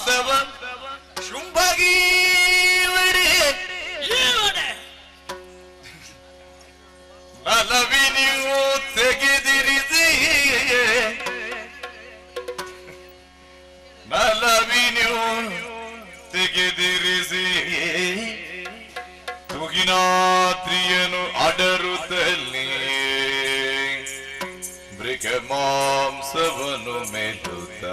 ಮಾಂಸವ ಶುಂಭಗೀವರೆ ನಲವಿನಿಯು ತೆಗೆದಿರಿಸಿ ನಲವಿನಿಯು ತೆಗೆದಿರಿಸಿ ತುಗಿನಾತ್ರಿಯನು ಅಡರುತ್ತಲ್ಲಿ ಮೃಗ ಮಾಂಸವನ್ನು ಮೆಲ್ಲುತ್ತ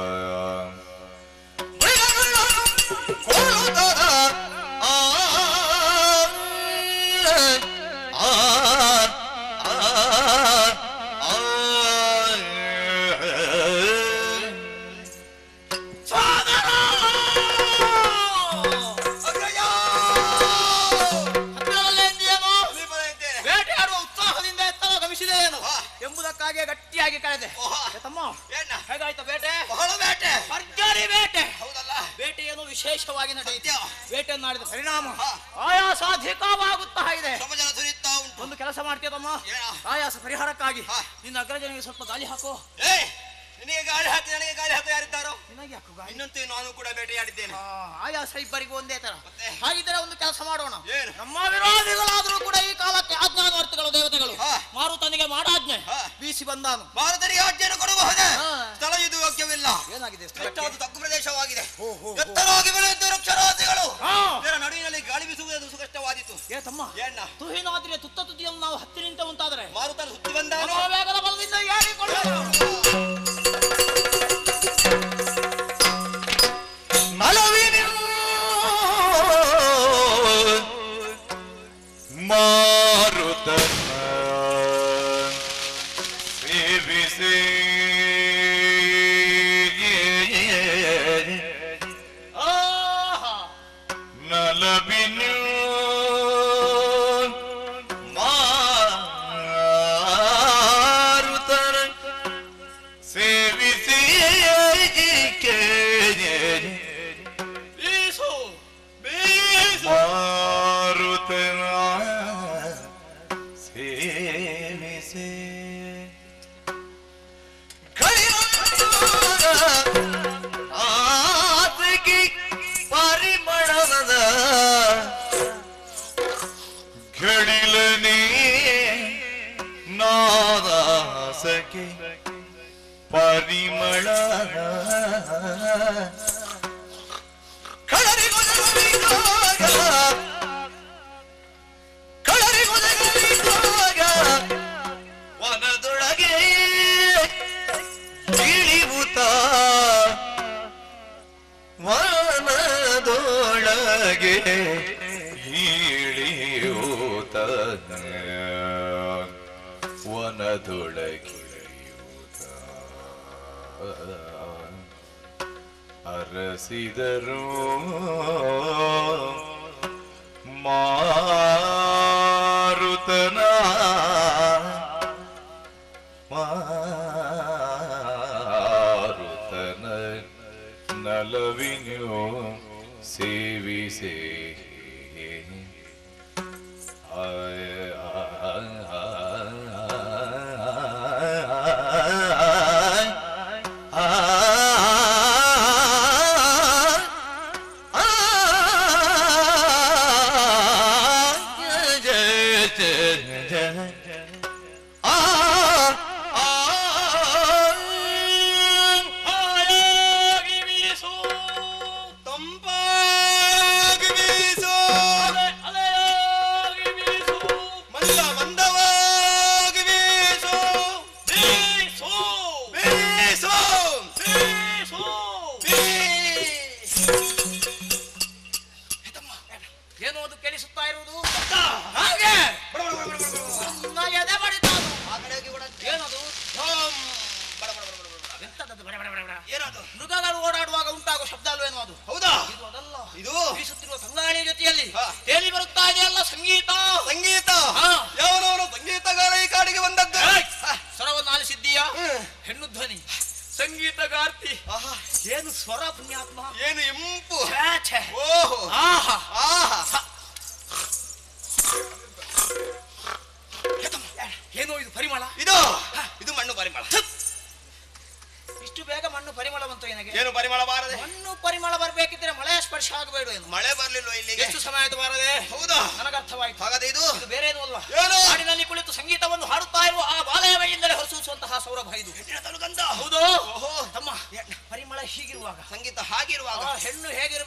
ಹತ್ತಿರದಲ್ಲೇ ಇದ್ದೀಯೇನೋ? ಸಮೀಪದಲ್ಲಿ ಇದ್ದೇನೆ. ಬೇಟೆಯಾಡುವ ಉತ್ಸಾಹದಿಂದ ಎತ್ತರ ಗಮಿಸಿದೆ ಏನು ಹಾ. ಎಂಬುದಕ್ಕಾಗಿ ಗಟ್ಟಿಯಾಗಿ ಕಳೆದೆ ಓಹೋ. ಏ ತಮ್ಮ ಏನ? ಹೇಗಾಯ್ತು ಬೇಟೆ ಬಹಳ ಬೇಟೆ ಭರ್ಜರಿ ಬೇಟೆ ಹೌದಲ್ಲ ಬೇಟೆಯನ್ನು ವಿಶೇಷವಾಗಿ ನಡೆಯಿತು ಸತ್ಯ. ಬೇಟೆಯನ್ನಾಡಿದ ಪರಿಣಾಮ ಹಾ. ಆಯಾಸ ಅಧಿಕವಾಗುತ್ತಾ ಇದೆ ಶ್ರಮಜನ ಸುರಿಯುತ್ತಾ ಉಂಟು ಒಂದು ಕೆಲಸ ಮಾಡ್ತೀಯ ತಮ್ಮ ಏನ? ಆಯಾಸ ಪರಿಹಾರಕ್ಕಾಗಿ ಹಾ. ನಿನ್ನ ಅಗ್ರಜನಿಗೆ ಸ್ವಲ್ಪ ಗಾಳಿ ಹಾಕೋ ಏ ನಿನಗೆ ಗಾಳಿ ಹಾಕಿ ನನಗೆ ಗಾಳಿ ಹಾಕಿ ಯಾರಿದ್ದಾರೋ ನಿನಗೆ ಯಾಕೋ ಗಾಳಿ ಇನ್ನಂತೂ ನಾನು ಕೂಡ ಬೇಟೆಯಾಡಿದ್ದೇನೆ ಆ, ಆಯಾಸ ಇಬ್ಬರಿಗೂ ಒಂದೇ ತರ ಮತ್ತೆ? ಹಾಗಿದ್ರೆ ಒಂದು ಕೆಲಸ ಮಾಡೋಣ ಏನು? ನಮ್ಮ ವಿರೋಧಿಗಳಾದ್ರೂ ಕೂಡ ಈ ಕಾಲಕ್ಕೆ ಆಜ್ಞಾನಾರ್ಥಿಗಳು ದೇವತೆಗಳು ಹಾ. ಮಾರುತನಿಗೆ ಮಾಡಾಜ್ಞೆ ಹಾ. ಬೀಸಿ ಬಂದಾನು ಭಾರತರಿಗೆ ಆಜ್ಞೆಯನ್ನು ಕೊಡಬಹುದೇ ಹಾ. ಸ್ಥಳ ಇದು ಯೋಗ್ಯವಿಲ್ಲ ಏನಾಗಿದೆ ಸ್ಥಳಕ್ಕೆ? ಹೆಚ್ಚಾದ ತಗ್ಗು ಪ್ರದೇಶವಾಗಿದೆ ಹೋ, ಹೋ, ಹೋ. ಎತ್ತರವಾಗಿ ಬೆಳೆಯುತ್ತ ವೃಕ್ಷರಾಜಿಗಳು ಹಾ. ಇದರ ನಡುವಿನಲ್ಲಿ ಗಾಳಿ ಬೀಸುವುದು ಸುಕಷ್ಟವಾದೀತು ಏ ತಮ್ಮ ಏನ ತುಹಿನಾದ್ರಿಯ ತುತ್ತ ತುದಿಯನ್ನು ನಾವು ಹತ್ತಿ ನಿಂತ ಉಂಟಾದರೆ ಮಾರುತನ ಸುತ್ತಿ ಬಂದಾನು ಮನೋವೇಗದ ಬಲದಿಂದ ಏರಿಕೊಳ್ಳೋಣ ನಲವಿನಿಯು ಮಾರುತನ ಸೇವಿಸಿ ಆಹಾ. ನಲವಿನಿಯು ಮಾರುತನ ಸೇವಿಸಿ ಬೀಸು ಬೀಸು ಮಾರುತನ ಸೇವಿಸಿ ಆಸಗಿ ಪರಿಮಳದ ಘಡಿಲನೇ ನಾದಾಸಗೆ ಪರಿಮಳ ವನದೊಳಗೆ ಇಳಿವುತ ವನದೊಳಗೆ ಇಳಿಯೂತ ವನದೊಳಗೆ ಇಳಿಯೂತ ಅರಸಿದರು ಮಾರುತನ ಮಾರುತನ ನಲವಿನ್ಯೋ ಸೇವಿಸೇ ಹಾಯಾಗಿ ಬೀಸು ತಂಪಾಗಿ ಬೀಸು ಅಲೆ ಅಲೆಯಾಗಿ ಬೀಸು ಮಂದ ಮಂದವಾಗಿ ಬೀಸು ಬೀಸು ಬೀಸು ಬೀಸು ಬೀಸು. ಏನು ಅದು ಕೇಳಿಸುತ್ತಾ ಇರುವುದು ಹಾಗೆ ನನ್ನ ಎದೆ ಬಡಿತ ಅದು. ಆ ಕಡೆ ಹೋಗಿ ಕೂಡ ಏನದು ಢಮ್. ಬಡ ಬಡ ಬಡ ಬಡ ಬಡ ಬಡ. ಎಂತದದು ಬಡ ಬಡ ಬಡ ಬಡ ಏನದು ಮೃಗಗಳು ಓಡಾಡುವಾಗ ಉಂಟಾಗುವ ಶಬ್ದ ಅಲ್ವೇನೋ ಅದು ಹೌದಾ ಇದು ಅದಲ್ಲ ಇದು ಬೀಸುತ್ತಿರುವ ಸಂಗಾಣಿಯ ಜೊತೆಯಲ್ಲಿ ಹಾ. ತೇಲಿ ಬರುತ್ತಾ ಇದೆಯಲ್ಲ ಸಂಗೀತ ಸಂಗೀತ ಹಾ. ಯಾವನವನು ಸಂಗೀತಗಾರ ಈ ಕಾಡಿಗೆ ಬಂದದ್ದು ಏಯ್! ಸ್ವರವನ್ನು ಆಲಿಸಿದ್ದೀಯಾ ಹ್ಮ್. ಹೆಣ್ಣು ಧ್ವನಿ ಸಂಗೀತಗಾರ್ತಿ ಆಹಾ, ಏನು ಸ್ವರ ಪುಣ್ಯಾತ್ಮ ಏನು ಇಂಪು ಛೇ, ಛೇ. ಓಹೋ ಆಹಾ ಆಹಾ ಏನೋ ಇದು ಪರಿಮಳ ಇದು ಇದು ಮಣ್ಣು ಪರಿಮಳ ಇಷ್ಟು ಬೇಗ ಮಣ್ಣು ಪರಿಮಳ ಬಂತು ನನಗೆ ಏನು ಪರಿಮಳ ಬಾರದೆ ಮಣ್ಣು ಪರಿಮಳ ಆಗಬೇಡ ಎಂದು ಮಳೆ ಬರ್ಲಿಲ್ವ ಇಲ್ಲಿಗೆ ಎಷ್ಟು ಸಮಯ ಆಯ್ತು ಬಾರದೆ ಹೌದಾ ನನಗರ್ಥವಾಯ್ತು ಹಾಗಾದ್ರೆ ಇದು ಇದು ಬೇರೆ ಏನೂ ಅಲ್ಲ ಏನು? ಹಾಡಿನಲ್ಲಿ ಕುಳಿತು ಸಂಗೀತವನ್ನು ಹಾಡುತ್ತಾ ಇರುವ ಆ ಬಾಲಯವೆಯಿಂದಲೇ ಹೊರಸೂಸುವಂತಹ ಸೌರಭ ಇದು ಹೆಣ್ಣಿನ ತನುಗಂಧ ಹೌದು ಓಹೋ ತಮ್ಮ ಪರಿಮಳ ಹೀಗಿರುವಾಗ ಸಂಗೀತ ಹಾಗಿರುವಾಗ ಆ ಹೆಣ್ಣು ಹೇಗಿರಬೇಕು